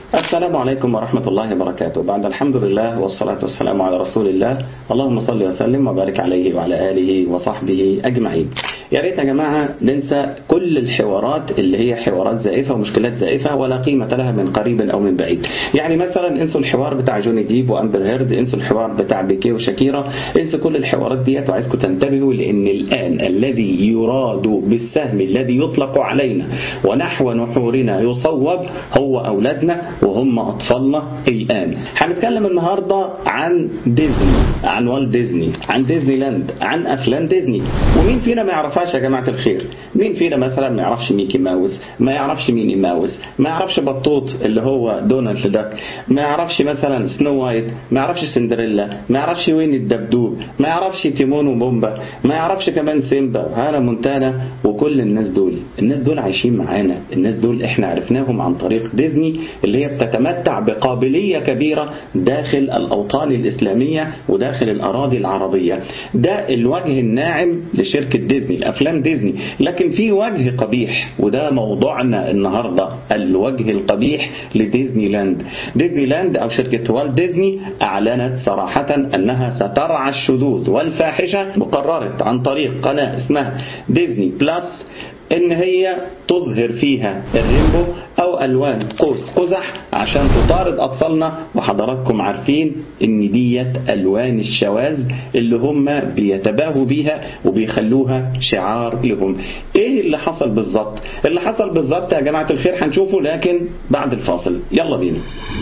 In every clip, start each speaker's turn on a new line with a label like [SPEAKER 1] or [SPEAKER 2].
[SPEAKER 1] السلام عليكم ورحمة الله وبركاته بعد الحمد لله والصلاة والسلام على رسول الله اللهم صل وسلم وبارك عليه وعلى آله وصحبه أجمعين يا ريت يا جماعة ننسى كل الحوارات اللي هي حوارات زائفة ومشكلات زائفة ولا قيمة لها من قريب أو من بعيد يعني مثلا انسوا الحوار بتاع جوني ديب وأمبر هيرد انسوا الحوار بتاع بيكي وشاكيرا انسوا كل الحوارات ديت وعايزكم تنتبهوا لأن الآن الذي يراد بالسهم الذي يطلق علينا ونحو نحورنا يصوب هو أولادنا وهم أطفالنا الآن هنتكلم النهاردة عن ديزني عن والت ديزني عن ديزني لاند عن أفلام ديزني ومين فينا ما يعرفهاش يا جماعة الخير مين فينا مثلا ما يعرفش ميكي ماوس ما يعرفش ميني ماوس ما يعرفش بطوط اللي هو دونالد داك ما يعرفش مثلا سنو وايت ما يعرفش سندريلا ما يعرفش وين الدبدوب ما يعرفش تيمون وبومبا ما يعرفش كمان سيمبا وهانا مونتانا وكل الناس دول الناس دول عايشين معانا الناس دول احنا عرفناهم عن طريق ديزني اللي هي بتتمتع بقابلية كبيرة داخل الأوطان الإسلامية وداخل الأراضي العربية ده الوجه الناعم لشركة ديزني الأفلام ديزني لكن في وجه قبيح وده موضوعنا النهاردة الوجه القبيح لديزني لاند ديزني لاند أو شركة والت ديزني أعلنت صراحة أنها سترعى الشذوذ والفاحشة وقررت عن طريق قناة اسمها ديزني بلس ان هي تظهر فيها الرينبو او الوان قوس قزح عشان تطارد اطفالنا وحضراتكم عارفين ان ديت الوان الشواذ اللي هم بيتباهوا بيها وبيخلوها شعار لهم ايه اللي حصل بالظبط اللي حصل بالظبط يا جماعة الخير هنشوفه لكن بعد الفاصل يلا بينا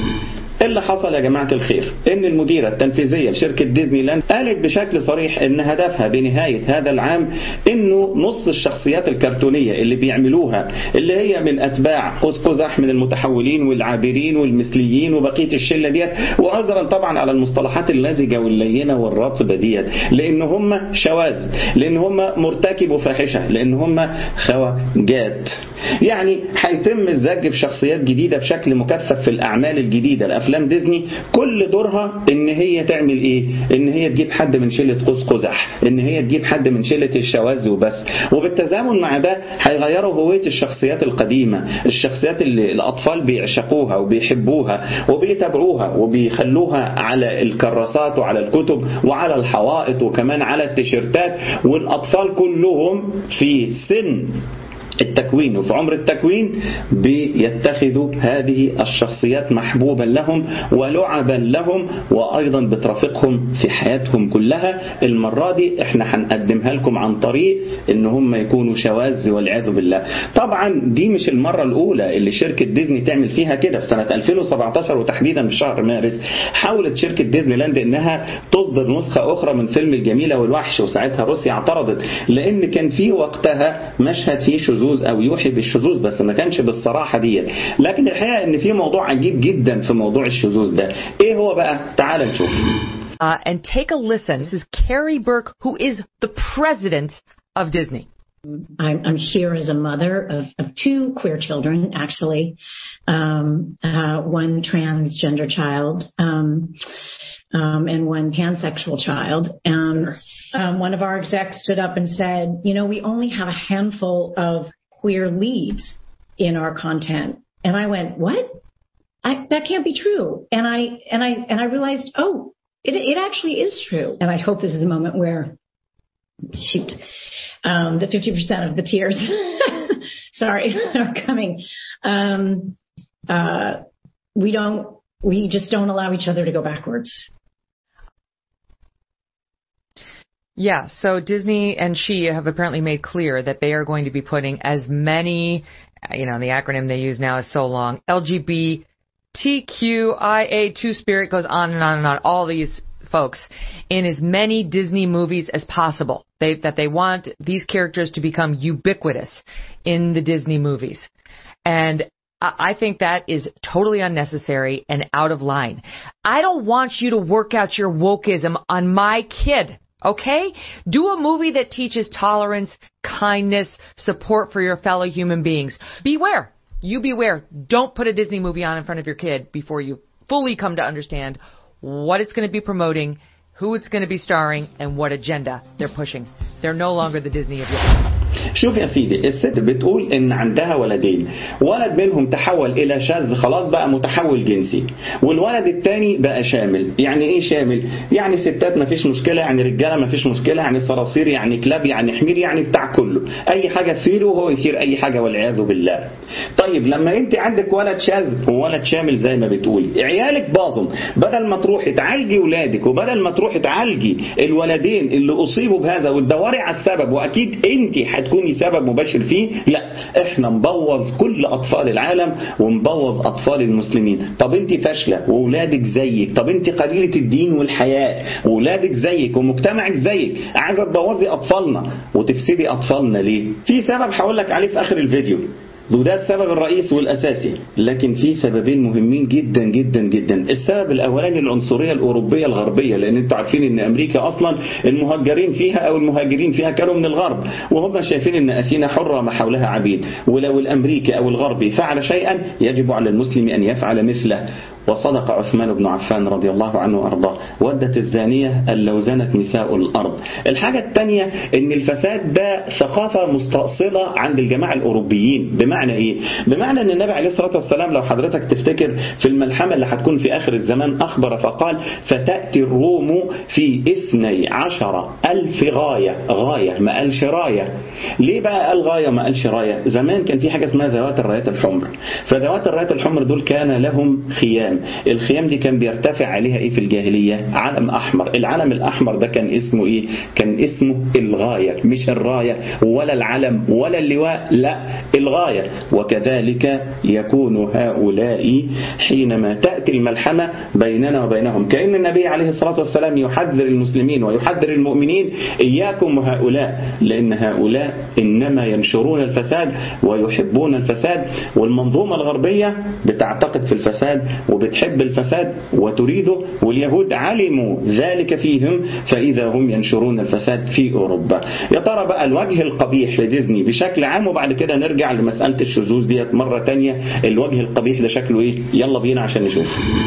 [SPEAKER 1] اللي حصل يا جماعة الخير ان المديرة التنفيذية لشركة ديزني لاند قالت بشكل صريح ان هدفها بنهاية هذا العام انه نص الشخصيات الكرتونية اللي بيعملوها اللي هي من اتباع قوس قزح من المتحولين والعابرين والمثليين وبقية الشلة ديت وعذرا طبعا على المصطلحات اللزجة واللينة والرطبة ديت لان هم شواذ لان هم مرتكبوا فاحشة لان هم خواجات يعني هيتم الزج بشخصيات جديدة بشكل مكثف في الأعمال الجديدة الأفلام ديزني كل دورها إن هي تعمل إيه إن هي تجيب حد من شلة قوس قزح إن هي تجيب حد من شلة الشواذ وبس وبالتزامن مع ده هيغيروا هوية الشخصيات القديمة الشخصيات اللي الأطفال بيعشقوها وبيحبوها وبيتابعوها وبيخلوها على الكراسات وعلى الكتب وعلى الحوائط وكمان على التيشيرتات والأطفال كلهم في سن التكوين وفي عمر التكوين بيتخذوا هذه الشخصيات محبوبا لهم ولعبا لهم وأيضا بترافقهم في حياتهم كلها المرة دي احنا هنقدمها لكم عن طريق ان هم يكونوا شواذ والعياذ بالله طبعا دي مش المرة الأولى اللي شركة ديزني تعمل فيها كده في سنة 2017 وتحديدا في شهر مارس حاولت شركة ديزني لاند انها تصدر نسخة أخرى من فيلم الجميلة والوحش وساعتها روسيا اعترضت لأن كان في وقتها مشهد فيه شذوذ او يوحي بالشذوذ بس ما كانش بالصراحه ديت لكن الحقيقه ان في موضوع عجيب جدا في موضوع الشذوذ ده ايه هو بقى تعال نشوف
[SPEAKER 2] Uh, and take a listen. This is Carrie Burke, who is the president of Disney.
[SPEAKER 3] I'm, I'm here as a mother of, of two queer children, actually, um, uh, one transgender child um, um, and one pansexual child. And um, one of our execs stood up and said, "You know, we only have a handful of queer leads in our content." And I went, "What? I, that can't be true." And I and I and I realized, oh, it, it actually is true. And I hope this is a moment where, shoot, um, the 50% of the tears, sorry, are coming. Um, uh, we don't, we just don't allow each other to go backwards.
[SPEAKER 2] Yeah, so Disney and she have apparently made clear that they are going to be putting as many, you know, the acronym they use now is so long, LGBTQIA, Two Spirit goes on and on and on, all these folks, in as many Disney movies as possible. They, that they want these characters to become ubiquitous in the Disney movies. And I think that is totally unnecessary and out of line. I don't want you to work out your wokeism on my kid. Okay? Do a movie that teaches tolerance, kindness, support for your fellow human beings. Beware. You beware. Don't put a Disney movie on in front of your kid before you fully come to understand what it's going to be promoting, who it's going to be starring, and what agenda they're pushing. They're no longer the Disney of your
[SPEAKER 1] شوف يا سيدي الست بتقول ان عندها ولدين ولد منهم تحول الى شاذ خلاص بقى متحول جنسي والولد الثاني بقى شامل يعني ايه شامل يعني ستات ما فيش مشكله يعني رجاله ما فيش مشكله يعني صراصير يعني كلاب يعني حمير يعني بتاع كله اي حاجه تثيره وهو يثير اي حاجه والعياذ بالله طيب لما انت عندك ولد شاذ وولد شامل زي ما بتقولي عيالك باظوا بدل ما تروحي تعالجي ولادك وبدل ما تروحي تعالجي الولدين اللي اصيبوا بهذا وتدوري على السبب واكيد انت هتكوني سبب مباشر فيه لا احنا نبوظ كل اطفال العالم ونبوظ اطفال المسلمين طب انت فاشله واولادك زيك طب انت قليله الدين والحياء واولادك زيك ومجتمعك زيك عايزه تبوظي اطفالنا وتفسدي اطفالنا ليه في سبب هقول لك عليه في اخر الفيديو وده السبب الرئيس والأساسي لكن في سببين مهمين جدا جدا جدا السبب الأولاني العنصرية الأوروبية الغربية لأن انتوا عارفين أن أمريكا أصلا المهجرين فيها أو المهاجرين فيها كانوا من الغرب وهم شايفين أن أثينا حرة ما حولها عبيد ولو الأمريكي أو الغربي فعل شيئا يجب على المسلم أن يفعل مثله وصدق عثمان بن عفان رضي الله عنه وأرضاه ودت الزانية أن لو زنت نساء الأرض الحاجة الثانية أن الفساد ده ثقافة مستأصلة عند الجماعة الأوروبيين بمعنى إيه؟ بمعنى أن النبي عليه الصلاة والسلام لو حضرتك تفتكر في الملحمة اللي هتكون في آخر الزمان أخبر فقال فتأتي الروم في اثني عشر ألف غاية غاية ما قالش راية ليه بقى قال غاية ما قالش راية زمان كان في حاجة اسمها ذوات الرايات الحمر فذوات الرايات الحمر دول كان لهم خيام الخيام دي كان بيرتفع عليها ايه في الجاهلية علم احمر العلم الاحمر ده كان اسمه ايه كان اسمه الغاية مش الراية ولا العلم ولا اللواء لا الغاية وكذلك يكون هؤلاء حينما تأتي الملحمة بيننا وبينهم كأن النبي عليه الصلاة والسلام يحذر المسلمين ويحذر المؤمنين إياكم وهؤلاء لأن هؤلاء إنما ينشرون الفساد ويحبون الفساد والمنظومة الغربية بتعتقد في الفساد وبتحب الفساد وتريده واليهود علموا ذلك فيهم فإذا هم ينشرون الفساد في أوروبا يا ترى بقى الوجه القبيح لديزني بشكل عام وبعد كده نرجع لمسألة الشذوذ ديت مرة تانية الوجه القبيح ده شكله ايه يلا بينا عشان نشوف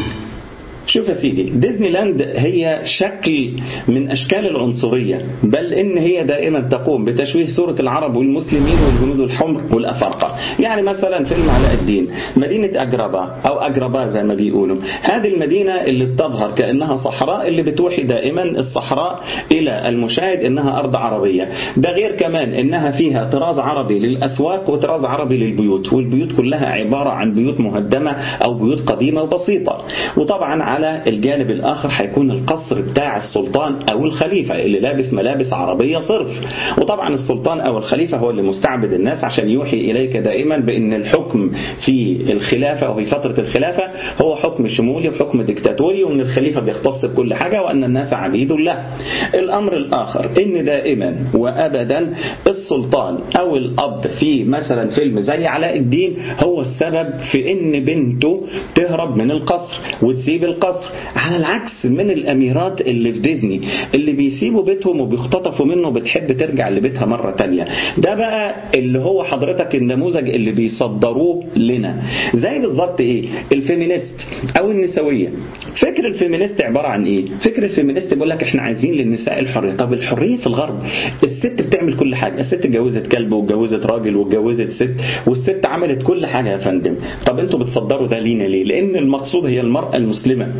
[SPEAKER 1] شوف يا سيدي ديزني لاند هي شكل من أشكال العنصرية بل إن هي دائما تقوم بتشويه صورة العرب والمسلمين والجنود الحمر والأفارقة يعني مثلا فيلم علاء الدين مدينة أجربا أو أجربا زي ما بيقولوا هذه المدينة اللي بتظهر كأنها صحراء اللي بتوحي دائما الصحراء إلى المشاهد إنها أرض عربية ده غير كمان إنها فيها طراز عربي للأسواق وطراز عربي للبيوت والبيوت كلها عبارة عن بيوت مهدمة أو بيوت قديمة وبسيطة وطبعا على الجانب الآخر هيكون القصر بتاع السلطان أو الخليفة اللي لابس ملابس عربية صرف وطبعا السلطان أو الخليفة هو اللي مستعبد الناس عشان يوحي إليك دائما بأن الحكم في الخلافة أو في فترة الخلافة هو حكم شمولي وحكم ديكتاتوري وأن الخليفة بيختص بكل حاجة وأن الناس عبيد له الأمر الآخر أن دائما وأبدا السلطان أو الأب في مثلا فيلم زي علاء الدين هو السبب في أن بنته تهرب من القصر وتسيب القصر على العكس من الأميرات اللي في ديزني اللي بيسيبوا بيتهم وبيختطفوا منه بتحب ترجع لبيتها مرة تانية ده بقى اللي هو حضرتك النموذج اللي بيصدروه لنا زي بالظبط ايه الفيمينيست او النسوية فكر الفيمينيست عبارة عن ايه فكر الفيمينيست بيقول لك احنا عايزين للنساء الحرية طب الحرية في الغرب الست بتعمل كل حاجة الست اتجوزت كلب واتجوزت راجل واتجوزت ست والست عملت كل حاجة يا فندم طب انتوا بتصدروا ده لينا ليه لان المقصود هي المرأة المسلمة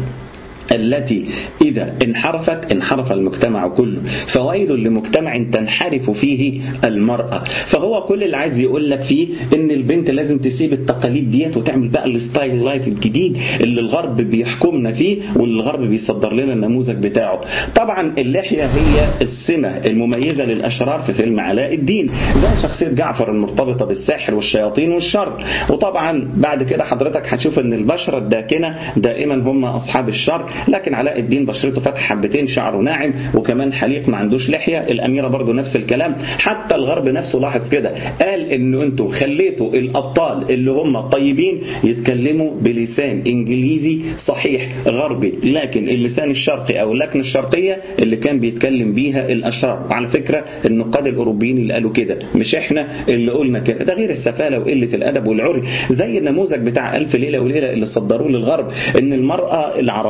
[SPEAKER 1] التي إذا انحرفت انحرف المجتمع كله فويل لمجتمع تنحرف فيه المرأة فهو كل اللي عايز يقول لك فيه ان البنت لازم تسيب التقاليد ديت وتعمل بقى الستايل لايف الجديد اللي الغرب بيحكمنا فيه واللي الغرب بيصدر لنا النموذج بتاعه طبعا اللحية هي السمة المميزة للأشرار في فيلم علاء الدين زي شخصية جعفر المرتبطة بالسحر والشياطين والشر وطبعا بعد كده حضرتك هتشوف ان البشرة الداكنة دائما هم أصحاب الشر لكن علاء الدين بشرته فاتحه حبتين شعره ناعم وكمان حليق ما عندوش لحيه الاميره برضو نفس الكلام حتى الغرب نفسه لاحظ كده قال انه انتوا خليتوا الابطال اللي هم طيبين يتكلموا بلسان انجليزي صحيح غربي لكن اللسان الشرقي او اللكنه الشرقيه اللي كان بيتكلم بيها الاشرار وعلى فكره النقاد الاوروبيين اللي قالوا كده مش احنا اللي قلنا كده ده غير السفاله وقله الادب والعري زي النموذج بتاع الف ليله وليله اللي صدروه للغرب ان المراه العربيه عباره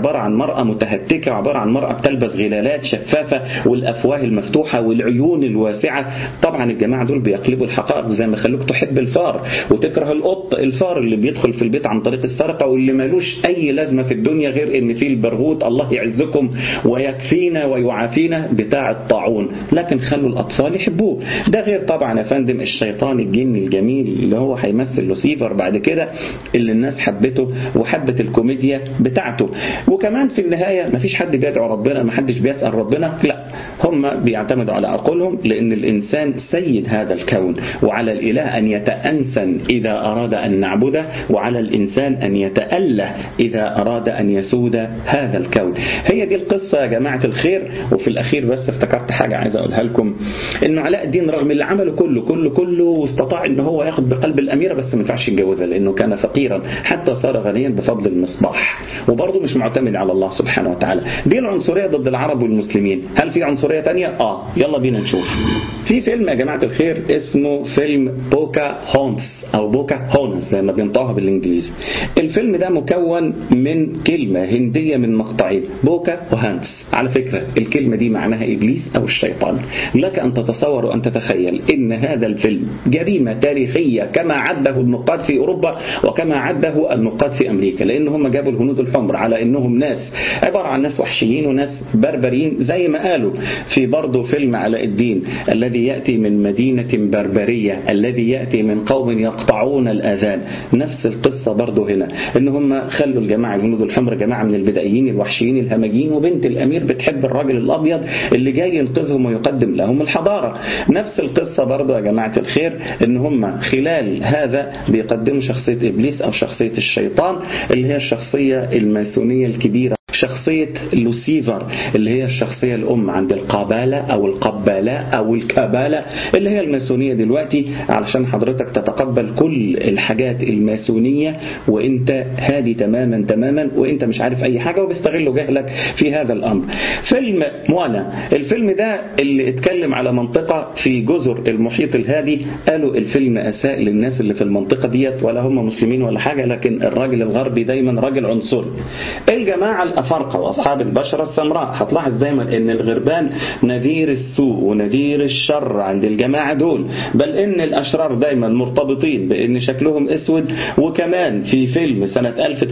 [SPEAKER 1] عبارة عن مرأة متهتكة وعبارة عن مرأة بتلبس غلالات شفافة والأفواه المفتوحة والعيون الواسعة طبعا الجماعة دول بيقلبوا الحقائق زي ما خلوك تحب الفار وتكره القط الفار اللي بيدخل في البيت عن طريق السرقة واللي مالوش أي لازمة في الدنيا غير إن فيه البرغوث الله يعزكم ويكفينا ويعافينا بتاع الطاعون لكن خلوا الأطفال يحبوه ده غير طبعا يا فندم الشيطان الجني الجميل اللي هو هيمثل لوسيفر بعد كده اللي الناس حبته وحبت الكوميديا بتاعته وكمان في النهاية مفيش حد بيدعو ربنا ما حدش بيسأل ربنا لا هم بيعتمدوا على عقولهم لأن الإنسان سيد هذا الكون وعلى الإله أن يتأنسن إذا أراد أن نعبده وعلى الإنسان أن يتأله إذا أراد أن يسود هذا الكون هي دي القصة يا جماعة الخير وفي الأخير بس افتكرت حاجة عايز أقولها لكم إنه علاء الدين رغم اللي عمله كله كله كله استطاع إن هو ياخد بقلب الأميرة بس ما ينفعش يتجوزها لأنه كان فقيرا حتى صار غنيا بفضل المصباح وبرضه مش معتمد على الله سبحانه وتعالى دي العنصرية ضد العرب والمسلمين هل في عنصرية تانية؟ آه يلا بينا نشوف في فيلم يا جماعة الخير اسمه فيلم بوكا هونس أو بوكا هونس زي ما بينطقها بالإنجليزي الفيلم ده مكون من كلمة هندية من مقطعين بوكا وهانس على فكرة الكلمة دي معناها إبليس أو الشيطان لك أن تتصور وأن تتخيل إن هذا الفيلم جريمة تاريخية كما عده النقاد في أوروبا وكما عده النقاد في أمريكا لأن هم جابوا الهنود الحمر على إنهم ناس عبارة عن ناس وحشيين وناس بربريين زي ما قالوا في برضه فيلم علاء الدين الذي يأتي من مدينة بربرية الذي يأتي من قوم يقطعون الأذان نفس القصة برضه هنا إن هم خلوا الجماعة الهنود الحمر جماعة من البدائيين الوحشيين الهمجيين وبنت الأمير بتحب الراجل الأبيض اللي جاي ينقذهم ويقدم لهم الحضارة نفس القصة برضه يا جماعة الخير إن هم خلال هذا بيقدموا شخصية إبليس أو شخصية الشيطان اللي هي الشخصية الماسونية الكبيرة شخصية لوسيفر اللي هي الشخصية الأم عند القابالة أو القبالة أو الكبالة اللي هي الماسونية دلوقتي علشان حضرتك تتقبل كل الحاجات الماسونية وانت هادي تماما تماما وانت مش عارف أي حاجة وبيستغلوا جهلك في هذا الأمر فيلم موانا الفيلم ده اللي اتكلم على منطقة في جزر المحيط الهادي قالوا الفيلم أساء للناس اللي في المنطقة ديت ولا هم مسلمين ولا حاجة لكن الراجل الغربي دايما راجل عنصري الجماعة الأفارقة وأصحاب البشرة السمراء هتلاحظ دايما ان الغربان نذير السوء ونذير الشر عند الجماعة دول بل ان الأشرار دايما مرتبطين بان شكلهم اسود وكمان في فيلم سنة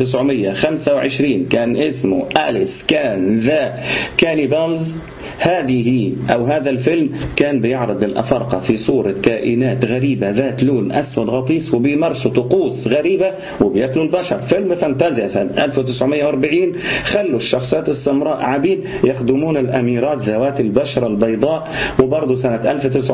[SPEAKER 1] 1925 كان اسمه أليس كان ذا كانيبالز هذه أو هذا الفيلم كان بيعرض الأفارقة في صورة كائنات غريبة ذات لون أسود غطيس وبيمارسوا طقوس غريبة وبياكلوا البشر فيلم فانتازيا سنة 1940 خلوا الشخصيات السمراء عبيد يخدمون الأميرات ذوات البشرة البيضاء وبرضه سنة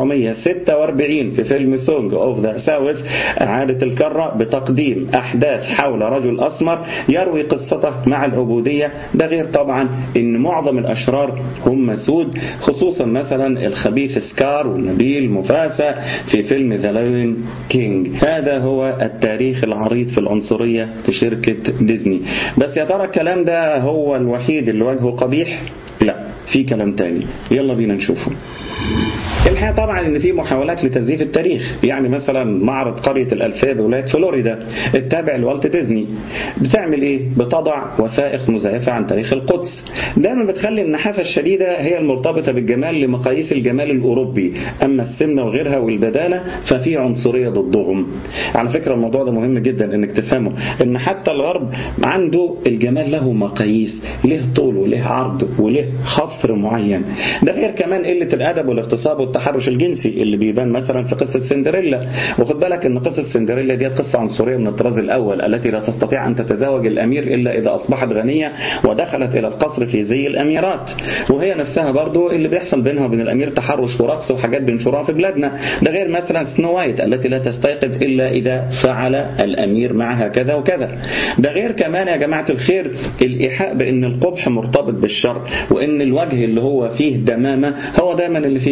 [SPEAKER 1] 1946 في فيلم سونج أوف ذا ساوث عادة الكرة بتقديم أحداث حول رجل أسمر يروي قصته مع العبودية ده غير طبعا إن معظم الأشرار هم سود خصوصا مثلا الخبيث سكار والنبيل مفاسة في فيلم ذا لاين كينج هذا هو التاريخ العريض في العنصرية لشركة ديزني بس يا ترى الكلام ده هو الوحيد اللي وجهه قبيح لا في كلام تاني يلا بينا نشوفه الحقيقة طبعا ان في محاولات لتزييف التاريخ يعني مثلا معرض قرية الألفية بولاية فلوريدا التابع لوالت ديزني بتعمل ايه بتضع وثائق مزيفة عن تاريخ القدس دايما بتخلي النحافة الشديدة هي المرتبطة بالجمال لمقاييس الجمال الأوروبي أما السمنة وغيرها والبدانة ففي عنصرية ضدهم على فكرة الموضوع ده مهم جدا انك تفهمه ان حتى الغرب عنده الجمال له مقاييس له طول وله عرض وله حصر معين ده غير كمان قلة الأدب والاغتصاب والتحرش الجنسي اللي بيبان مثلا في قصة سندريلا وخد بالك ان قصة سندريلا دي قصة عنصرية من الطراز الأول التي لا تستطيع أن تتزوج الأمير إلا إذا أصبحت غنية ودخلت إلى القصر في زي الأميرات وهي نفسها برضو اللي بيحصل بينها وبين الأمير تحرش ورقص وحاجات بنشرها في بلادنا ده غير مثلا سنو وايت التي لا تستيقظ إلا إذا فعل الأمير معها كذا وكذا ده غير كمان يا جماعة الخير الإيحاء بأن القبح مرتبط بالشر وأن الوجه اللي هو فيه دمامة هو دايما اللي فيه الشر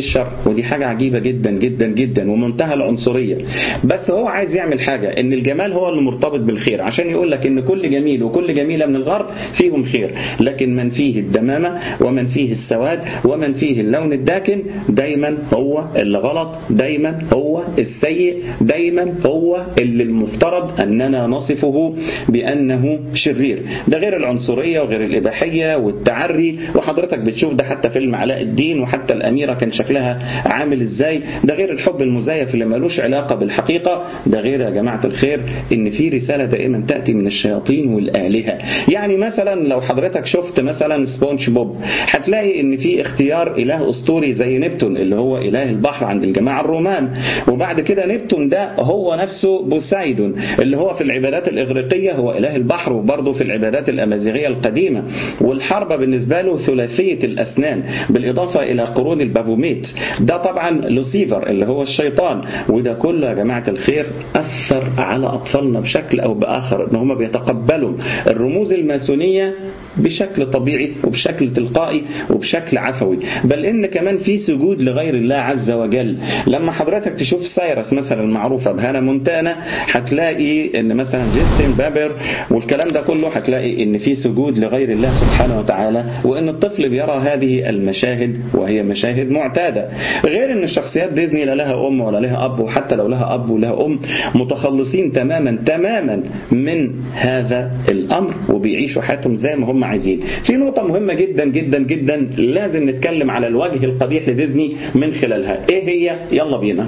[SPEAKER 1] ودي حاجة عجيبة جدا جدا جدا ومنتهى العنصرية بس هو عايز يعمل حاجة ان الجمال هو اللي مرتبط بالخير عشان يقول لك ان كل جميل وكل جميلة من الغرب فيهم خير لكن من فيه الدمامة ومن فيه السواد ومن فيه اللون الداكن دايما هو اللي غلط دايما هو السيء دايما هو اللي المفترض أننا نصفه بأنه شرير ده غير العنصرية وغير الإباحية والتعري وحضرتك بتشوف ده حتى فيلم علاء الدين وحتى الأميرة كان شكلها عامل إزاي ده غير الحب المزيف اللي ملوش علاقة بالحقيقة ده غير يا جماعة الخير إن في رسالة دائما تأتي من الشياطين والآلهة يعني مثلا لو حضرتك شفت مثلا سبونج بوب هتلاقي إن في اختيار إله أسطوري زي نبتون اللي هو إله البحر عند الجماعة الرومان وبعد كده نبتون ده هو نفسه بوسايدون اللي هو في العبادات الإغريقية هو إله البحر وبرضه في العبادات الأمازيغية القديمة والحرب بالنسبة له ثلاثية الأسنان بالإضافة إلى قرون البابوميت ده طبعا لوسيفر اللي هو الشيطان وده كله يا جماعة الخير أثر على أطفالنا بشكل أو بآخر إن هم بيتقبلوا الرموز الماسونية بشكل طبيعي وبشكل تلقائي وبشكل عفوي بل إن كمان في سجود لغير الله عز وجل لما حضرتك تشوف سايرس مثلا المعروفة بهانا مونتانا هتلاقي ان مثلا جيستين بابر والكلام ده كله هتلاقي ان في سجود لغير الله سبحانه وتعالى وان الطفل بيرى هذه المشاهد وهي مشاهد معتادة غير ان الشخصيات ديزني لا لها ام ولا لها اب وحتى لو لها اب ولها ام متخلصين تماما تماما من هذا الامر وبيعيشوا حياتهم زي ما هم عايزين في نقطة مهمة جدا جدا جدا لازم نتكلم على الوجه القبيح لديزني من خلالها ايه هي يلا بينا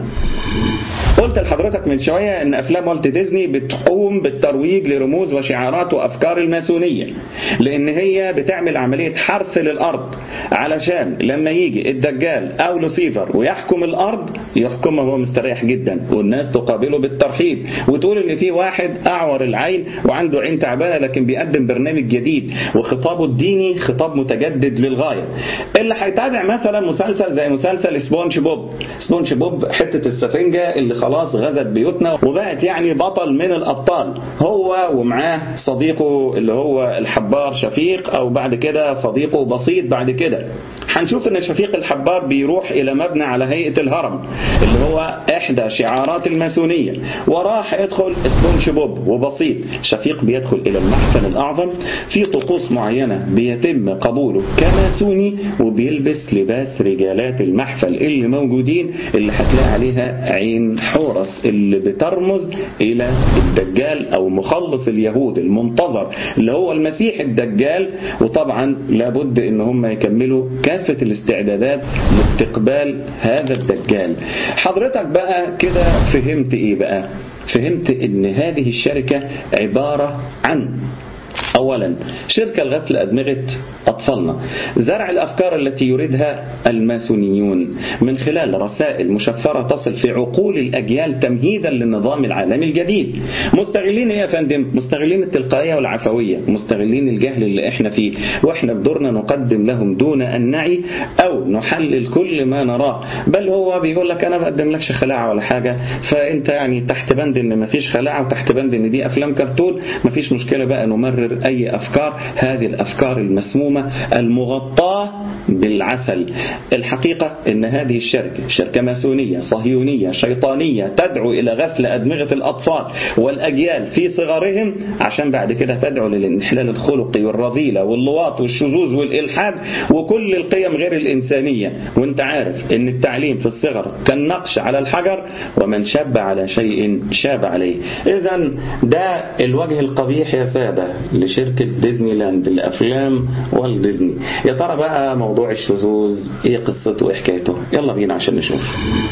[SPEAKER 1] قلت لحضرتك من شوية ان افلام والت ديزني بتقوم بالترويج لرموز وشعارات وافكار الماسونية لان هي بتعمل عملية حرث للارض علشان لما يجي الدجال او لوسيفر ويحكم الارض يحكمها هو مستريح جدا والناس تقابله بالترحيب وتقول ان في واحد اعور العين وعنده عين تعبانة لكن بيقدم برنامج جديد وخطابه الديني خطاب متجدد للغاية اللي هيتابع مثلا مسلسل زي مسلسل سبونج بوب سبونج بوب حتة السفنجة اللي خلاص غزت بيوتنا وبقت يعني بطل من الأبطال هو ومعاه صديقه اللي هو الحبار شفيق أو بعد كده صديقه بسيط بعد كده هنشوف ان شفيق الحبار بيروح الى مبنى على هيئة الهرم اللي هو احدى شعارات الماسونية وراح يدخل سبونج بوب وبسيط شفيق بيدخل الى المحفل الاعظم في طقوس معينة بيتم قبوله كماسوني وبيلبس لباس رجالات المحفل اللي موجودين اللي هتلاقي عليها عين حورس اللي بترمز الى الدجال او مخلص اليهود المنتظر اللي هو المسيح الدجال وطبعا لابد ان هم يكملوا كافة الاستعدادات لاستقبال هذا الدجال حضرتك بقى كده فهمت ايه بقى فهمت ان هذه الشركة عبارة عن أولا شركة لغسل أدمغة أطفالنا زرع الأفكار التي يريدها الماسونيون من خلال رسائل مشفرة تصل في عقول الأجيال تمهيدا للنظام العالمي الجديد مستغلين إيه يا فندم مستغلين التلقائية والعفوية مستغلين الجهل اللي احنا فيه واحنا بدورنا نقدم لهم دون أن نعي أو نحلل كل ما نراه بل هو بيقول لك أنا بقدم لكش خلاعة ولا حاجة فأنت يعني تحت بند إن مفيش خلاعة وتحت بند إن دي أفلام كرتون مفيش مشكلة بقى نمرر أي أفكار هذه الأفكار المسمومة المغطاة بالعسل الحقيقة أن هذه الشركة شركة ماسونية صهيونية شيطانية تدعو إلى غسل أدمغة الأطفال والأجيال في صغرهم عشان بعد كده تدعو للانحلال الخلقي والرذيلة واللواط والشذوذ والإلحاد وكل القيم غير الإنسانية وانت عارف أن التعليم في الصغر كالنقش على الحجر ومن شاب على شيء شاب عليه إذا ده الوجه القبيح يا سادة لشركة ديزني لاند الأفلام والديزني يا ترى بقى موضوع الشذوذ ايه قصته وايه حكايته يلا بينا عشان نشوف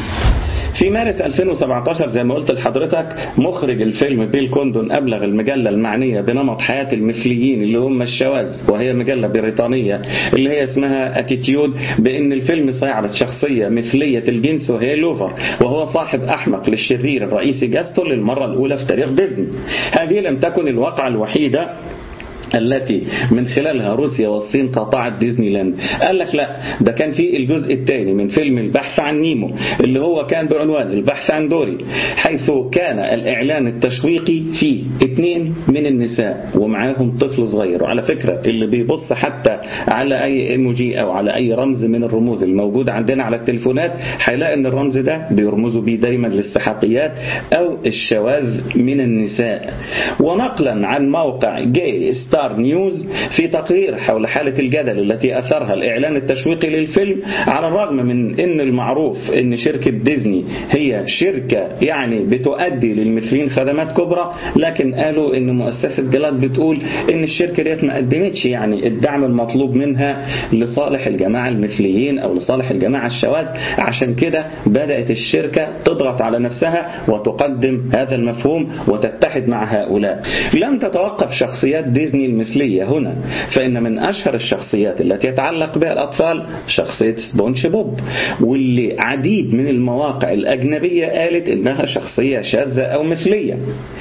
[SPEAKER 1] في مارس 2017 زي ما قلت لحضرتك مخرج الفيلم بيل كوندون أبلغ المجلة المعنية بنمط حياة المثليين اللي هم الشواذ وهي مجلة بريطانية اللي هي اسمها اتيتيود بأن الفيلم سيعرض شخصية مثلية الجنس وهي لوفر وهو صاحب أحمق للشرير الرئيسي جاستون للمرة الأولى في تاريخ ديزني هذه لم تكن الواقعة الوحيدة التي من خلالها روسيا والصين قاطعت ديزني لاند قال لك لا ده كان في الجزء الثاني من فيلم البحث عن نيمو اللي هو كان بعنوان البحث عن دوري حيث كان الإعلان التشويقي فيه اثنين من النساء ومعاهم طفل صغير وعلى فكرة اللي بيبص حتى على أي ايموجي أو على أي رمز من الرموز الموجودة عندنا على التليفونات هيلاقي أن الرمز ده بيرمزوا بيه دايما للسحاقيات أو الشواذ من النساء ونقلا عن موقع جاي ستار نيوز في تقرير حول حالة الجدل التي أثرها الإعلان التشويقي للفيلم على الرغم من أن المعروف أن شركة ديزني هي شركة يعني بتؤدي للمثلين خدمات كبرى لكن قالوا أن مؤسسة جلاد بتقول أن الشركة ديت ما قدمتش يعني الدعم المطلوب منها لصالح الجماعة المثليين أو لصالح الجماعة الشواذ عشان كده بدأت الشركة تضغط على نفسها وتقدم هذا المفهوم وتتحد مع هؤلاء لم تتوقف شخصيات ديزني المثلية هنا فإن من أشهر الشخصيات التي يتعلق بها الأطفال شخصية سبونج بوب واللي عديد من المواقع الأجنبية قالت إنها شخصية شاذة أو مثلية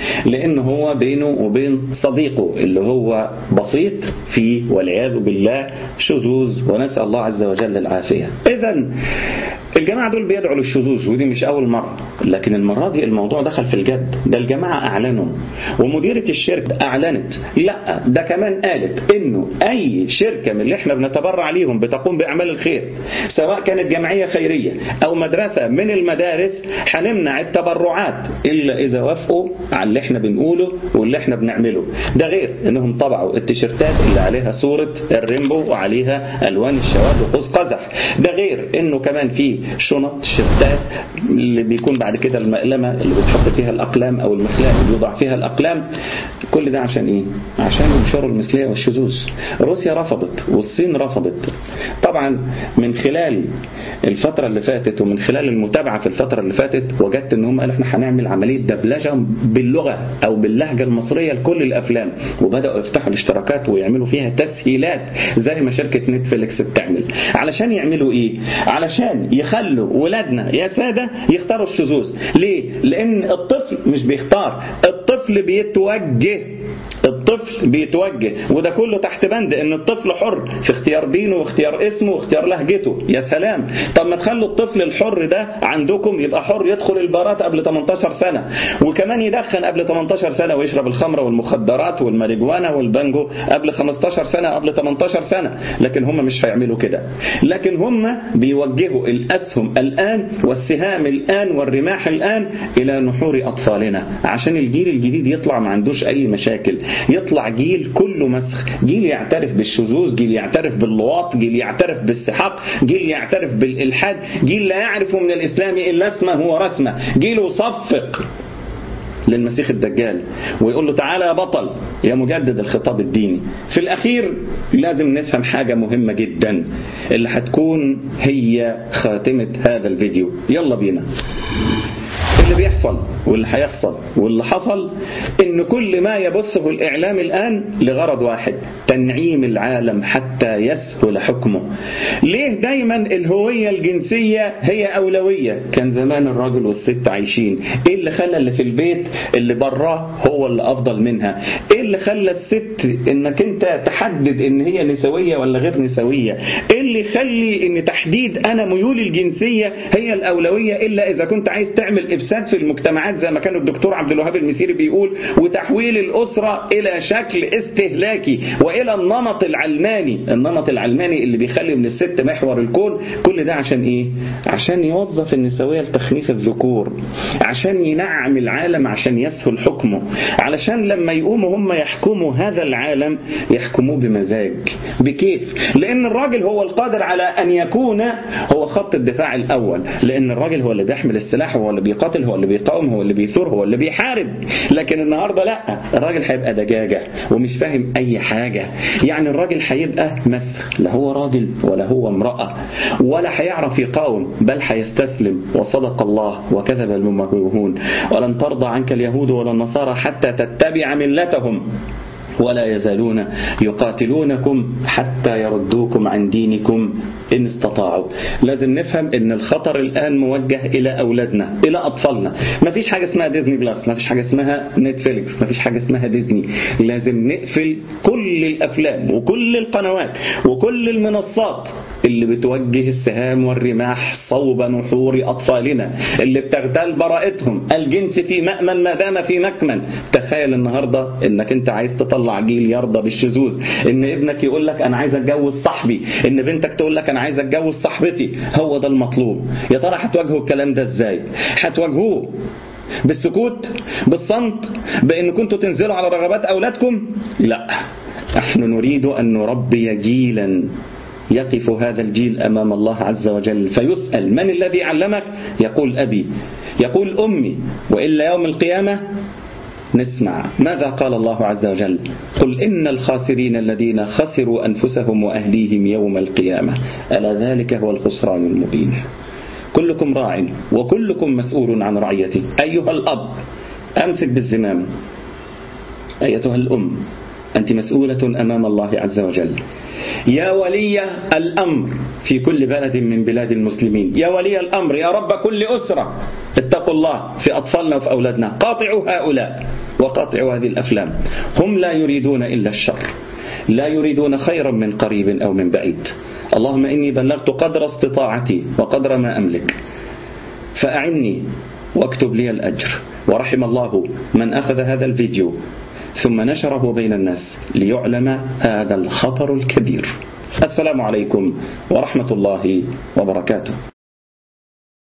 [SPEAKER 1] لأن هو بينه وبين صديقه اللي هو بسيط فيه والعياذ بالله شذوذ ونسأل الله عز وجل العافية إذا الجماعة دول بيدعوا للشذوذ ودي مش أول مرة لكن المرة دي الموضوع دخل في الجد ده الجماعة أعلنوا ومديرة الشركة أعلنت لا ده كمان قالت إنه أي شركة من اللي احنا بنتبرع ليهم بتقوم بأعمال الخير سواء كانت جمعية خيرية أو مدرسة من المدارس هنمنع التبرعات إلا إذا وافقوا على اللي احنا بنقوله واللي احنا بنعمله ده غير إنهم طبعوا التيشيرتات اللي عليها صورة الريمبو وعليها ألوان الشواذ وقوس قزح ده غير إنه كمان في شنط شرتات اللي بيكون بعد كده المقلمة اللي بتحط فيها الأقلام أو المخلاء اللي بيوضع فيها الأقلام كل ده عشان إيه؟ عشان ينشروا المثلية والشذوذ روسيا رفضت والصين رفضت طبعا من خلال الفترة اللي فاتت ومن خلال المتابعة في الفترة اللي فاتت وجدت ان هم قالوا احنا هنعمل عملية دبلجة باللغة او باللهجة المصرية لكل الافلام وبدأوا يفتحوا الاشتراكات ويعملوا فيها تسهيلات زي ما شركة نتفليكس بتعمل علشان يعملوا ايه علشان يخلوا ولادنا يا سادة يختاروا الشذوذ ليه لان الطفل مش بيختار الطفل بيتوجه الطفل بيتوجه وده كله تحت بند ان الطفل حر في اختيار دينه واختيار اسمه واختيار لهجته يا سلام طب ما تخلوا الطفل الحر ده عندكم يبقى حر يدخل البارات قبل 18 سنة وكمان يدخن قبل 18 سنة ويشرب الخمرة والمخدرات والماريجوانا والبانجو قبل 15 سنة قبل 18 سنة لكن هم مش هيعملوا كده لكن هم بيوجهوا الأسهم الآن والسهام الآن والرماح الآن إلى نحور أطفالنا عشان الجيل الجديد يطلع ما عندوش أي مشاكل يطلع جيل كله مسخ جيل يعترف بالشذوذ جيل يعترف باللواط جيل يعترف بالسحاق جيل يعترف بالإلحاد جيل لا يعرف من الإسلام إلا اسمه ورسمه جيل يصفق للمسيح الدجال ويقول له تعالى يا بطل يا مجدد الخطاب الديني في الأخير لازم نفهم حاجة مهمة جدا اللي هتكون هي خاتمة هذا الفيديو يلا بينا اللي بيحصل واللي هيحصل واللي حصل ان كل ما يبثه الاعلام الان لغرض واحد تنعيم العالم حتى يسهل حكمه ليه دايما الهوية الجنسية هي اولوية كان زمان الراجل والست عايشين ايه اللي خلى اللي في البيت اللي براه هو اللي افضل منها ايه اللي خلى الست انك انت تحدد ان هي نسوية ولا غير نسوية ايه اللي يخلي ان تحديد انا ميولي الجنسية هي الاولوية الا اذا كنت عايز تعمل افساد في المجتمعات زي ما كان الدكتور عبد الوهاب المسيري بيقول وتحويل الاسرة الى شكل استهلاكي والى النمط العلماني النمط العلماني اللي بيخلي من الست محور الكون كل ده عشان ايه عشان يوظف النسوية لتخنيف الذكور عشان ينعم العالم عشان يسهل حكمه علشان لما يقوموا هم يحكموا هذا العالم يحكموه بمزاج بكيف لان الراجل هو القادر على ان يكون هو خط الدفاع الاول لان الراجل هو اللي بيحمل السلاح هو اللي بيقاتل هو اللي بيقاوم هو اللي بيثور هو اللي بيحارب لكن النهارده لا الراجل هيبقى دجاجه ومش فاهم اي حاجه يعني الراجل هيبقى مسخ لا هو راجل ولا هو امراه ولا هيعرف يقاوم بل هيستسلم وصدق الله وكذب الممكرون ولن ترضى عنك اليهود ولا النصارى حتى تتبع ملتهم ولا يزالون يقاتلونكم حتى يردوكم عن دينكم إن استطاعوا لازم نفهم ان الخطر الآن موجه إلى أولادنا إلى أطفالنا ما فيش حاجة اسمها ديزني بلس ما فيش حاجة اسمها نتفليكس ما فيش حاجة اسمها ديزني لازم نقفل كل الأفلام وكل القنوات وكل المنصات اللي بتوجه السهام والرماح صوب نحور أطفالنا اللي بتغتال براءتهم الجنس في مأمن ما دام في مكمن تخيل النهاردة انك انت عايز تطلع جيل يرضى بالشذوذ ان ابنك يقول لك انا عايز اتجوز صاحبي ان بنتك تقول لك انا عايز اتجوز صاحبتي هو ده المطلوب يا ترى هتواجهوا الكلام ده ازاي هتواجهوه بالسكوت بالصمت بان كنتوا تنزلوا على رغبات اولادكم لا نحن نريد ان نربي جيلا يقف هذا الجيل أمام الله عز وجل فيسأل من الذي علمك يقول أبي يقول أمي وإلا يوم القيامة نسمع ماذا قال الله عز وجل قل إن الخاسرين الذين خسروا أنفسهم وأهليهم يوم القيامة ألا ذلك هو الخسران المبين كلكم راع وكلكم مسؤول عن رعيته أيها الأب أمسك بالزمام أيتها الأم أنت مسؤولة أمام الله عز وجل يا ولي الأمر في كل بلد من بلاد المسلمين يا ولي الأمر يا رب كل أسرة اتقوا الله في أطفالنا وفي أولادنا قاطعوا هؤلاء وقاطعوا هذه الأفلام هم لا يريدون إلا الشر لا يريدون خيرا من قريب أو من بعيد اللهم إني بلغت قدر استطاعتي وقدر ما أملك فأعني واكتب لي الأجر ورحم الله من أخذ هذا الفيديو ثم نشره بين الناس ليعلم هذا الخطر الكبير السلام عليكم ورحمة الله وبركاته